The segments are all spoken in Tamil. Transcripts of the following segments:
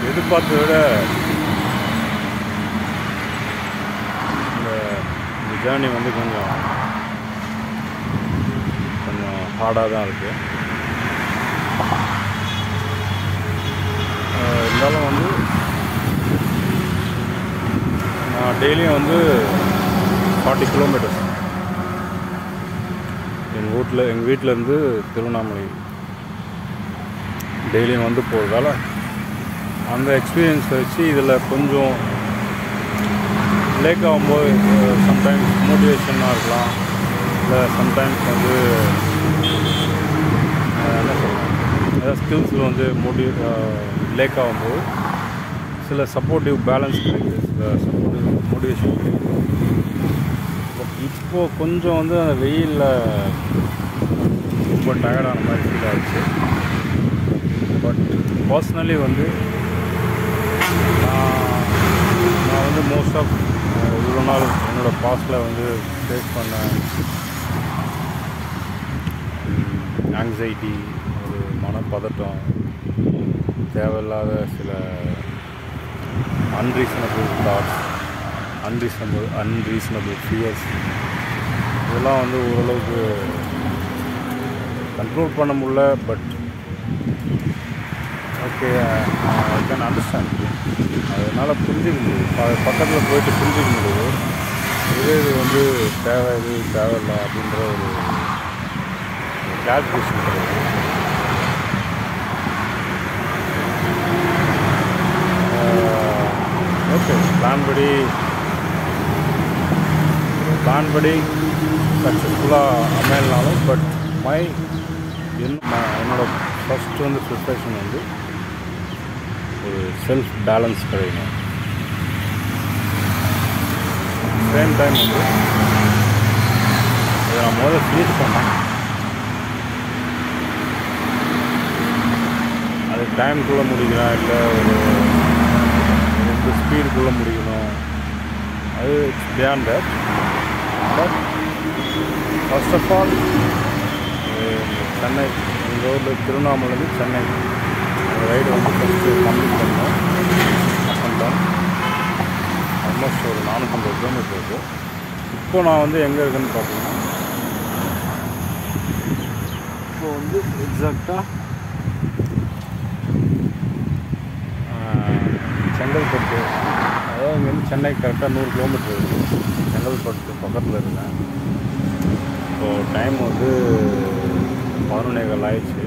எதிர்பார்த்ததை விட இந்த இந்த ஜேர்னி வந்து கொஞ்சம் கொஞ்சம் ஹார்டாக தான் இருக்குது இருந்தாலும் வந்து நான் டெய்லியும் வந்து ஃபார்ட்டி கிலோமீட்டர்ஸ் எங்கள் வீட்டில் எங்கள் வீட்டிலேருந்து திருவண்ணாமலை டெய்லியும் வந்து போகிறதால அந்த எக்ஸ்பீரியன்ஸ் வச்சு இதில் கொஞ்சம் லேக் ஆகும்போது சம்டைம்ஸ் மோட்டிவேஷனாக இருக்கலாம் இல்லை சம்டைம்ஸ் வந்து அஹ், என்ன சொல்லலாம் ஏதாவது ஸ்கில்ஸில் வந்து மோட்டி லேக் ஆகும்போது சில சப்போர்ட்டிவ் பேலன்ஸ் கிடைக்குது சில சப்போர்ட்டிவ் மோட்டிவேஷன் கிடைக்குது பட் இப்போது கொஞ்சம் வந்து அந்த வெயிலில் ரொம்ப டயர்டான மாதிரி ஃபீல் ஆச்சு பட் பர்சனலி வந்து நான் நான் வந்து மோஸ்ட் ஆஃப் இவ்வளோ நாள் என்னோடய பாஸ்டில் வந்து ஃபேஸ் பண்ண ஆங்ஸைட்டி ஒரு மனப்பதட்டம் தேவையில்லாத சில unreasonable thoughts unreasonable unreasonable fears இதெல்லாம் வந்து ஓரளவுக்கு கண்ட்ரோல் பண்ண முடியல but okay I can understand அதனால் புரிஞ்சிக்க முடியுது அது பக்கத்தில் போயிட்டு புரிஞ்சிக்க முடியுது இது இது வந்து தேவை இது தேவையில்லை அப்படின்ற ஒரு கிளாரிஃபிகேஷன் கிடையாது ஓகே பிளான் படி பிளான் படி சக்ஸஸ்ஃபுல்லாக அமையலனாலும் பட் மை என் என்னோட ஃபஸ்ட் வந்து ப்ரிப்ரேஷன் வந்து ஒரு செல்ஃப் பேலன்ஸ் கிடைக்கணும் சேம் டைம் வந்து இதை நான் முதல்ல ஃபினிஷ் பண்ணேன் அது டைம்குள்ளே முடிக்கலாம் இல்லை ஒரு ரெண்டு ஸ்பீடுக்குள்ளே முடிக்கணும் அது it's beyond that but first of all Chennai எங்கள் ஊரில் திருவண்ணாமலேருந்து சென்னை அந்த ரைடு வந்து ஃபஸ்ட்டு கம்ப்ளீட் பண்ணோம் அப் அண்ட் டவுன் ஆல்மோஸ்ட் ஒரு நானூற்றம்பது கிலோமீட்டர் இருக்குது இப்போ நான் வந்து எங்கே இருக்குன்னு பார்த்தீங்கன்னா இப்போ வந்து எக்ஸாக்டாக செங்கல்பட்டு அதாவது இங்கேருந்து சென்னை கரெக்டாக நூறு கிலோமீட்டர் இருக்குது செங்கல்பட்டு பக்கத்தில் இருக்கேன் ஸோ டைம் வந்து பதினொன்னே கால் ஆயிடுச்சு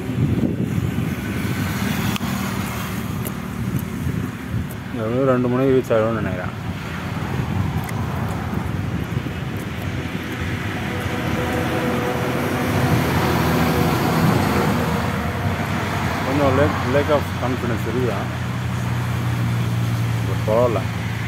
இங்க வந்து ரெண்டு மணிக்கு ரீச் ஆகிடும்னு நினைக்கிறேன் கொஞ்சம் லேக் லேக் ஆஃப் கான்ஃபிடன்ஸ் இருக்குதான் பட் பரவாயில்ல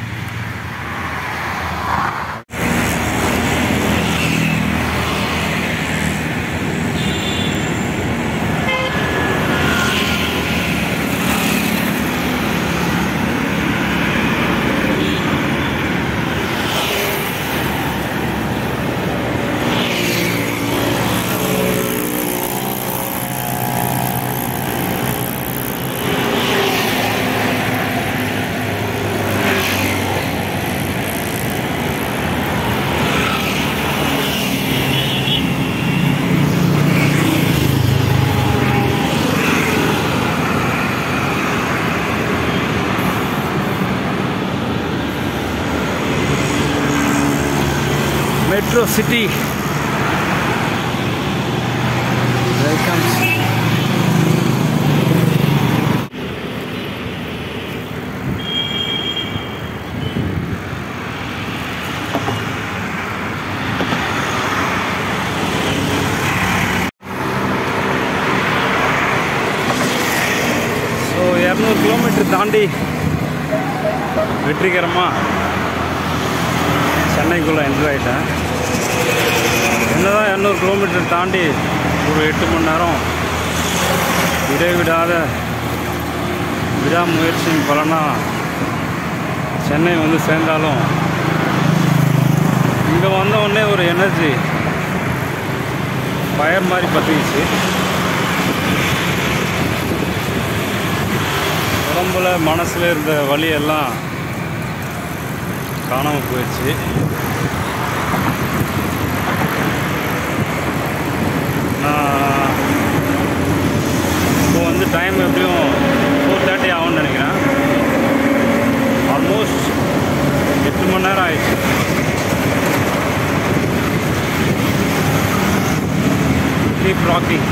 மெட்ரோ சிட்டி ஸோ இரநூறு கிலோமீட்டர் தாண்டி வெற்றிகரமாக சென்னைக்குள்ளே என்ட்ரு ஆகிட்டேன் என்னதான் இரநூறு கிலோமீட்டர் தாண்டி ஒரு எட்டு மணி நேரம் இடைவிடாத விடாமுயற்சியின் பலனாக சென்னை வந்து சேர்ந்தாலும் இங்கே வந்த உடனே ஒரு எனர்ஜி ஃபயர் மாதிரி பற்றிக்கிச்சு உடம்புல மனசில் இருந்த வலி எல்லாம் காணாமல் போயிடுச்சு நான் இப்போ வந்து டைம் எப்படியும் ஃபோர் தேர்ட்டி ஆகும்னு நினைக்கிறேன் ஆல்மோஸ்ட் எட்டு மணி நேரம் ஆயிடுச்சு கீப் ராக்கிங்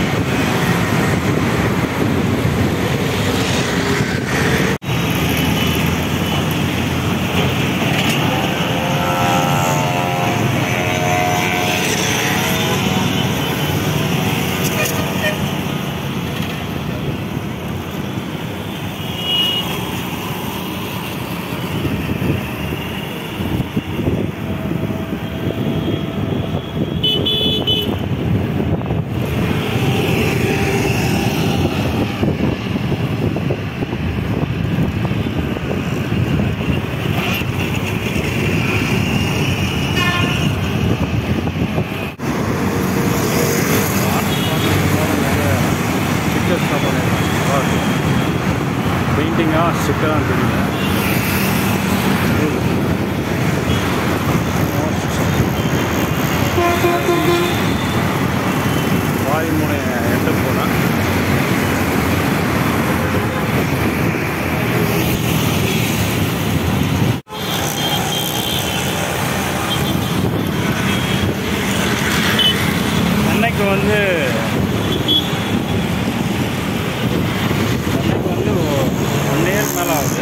ஸ்டிக்கர்ஸ் தான் பண்ணியிருக்காங்க பெயிண்டிங்காக ஸ்டிக்கராக தெரியல வாய் முனை என்டர் போனேன் அன்னைக்கு வந்து அன்னைக்கு வந்து ஒன் இயர் மேலே ஆகுது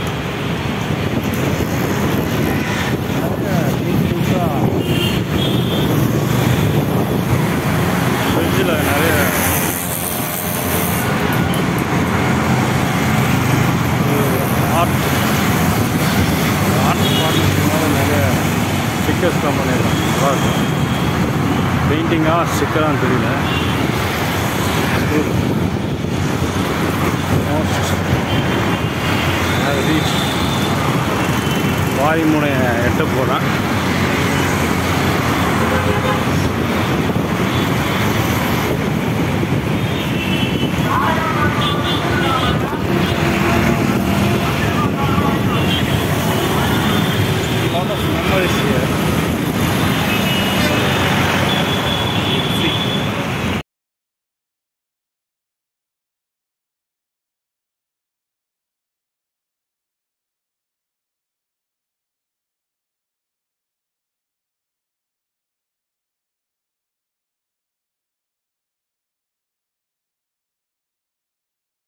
ஃப்ரிட்ஜில் நிறைய ஆர்ட் ஆர்ட் பார்ட்டினால நிறைய ஸ்டிக்கர்ஸ் தான் பண்ணியிருக்காங்க நல்லா இருக்கும் பெயிண்டிங்காக ஸ்டிக்கரான்னு தெரியல Almost have reached வாய்முனை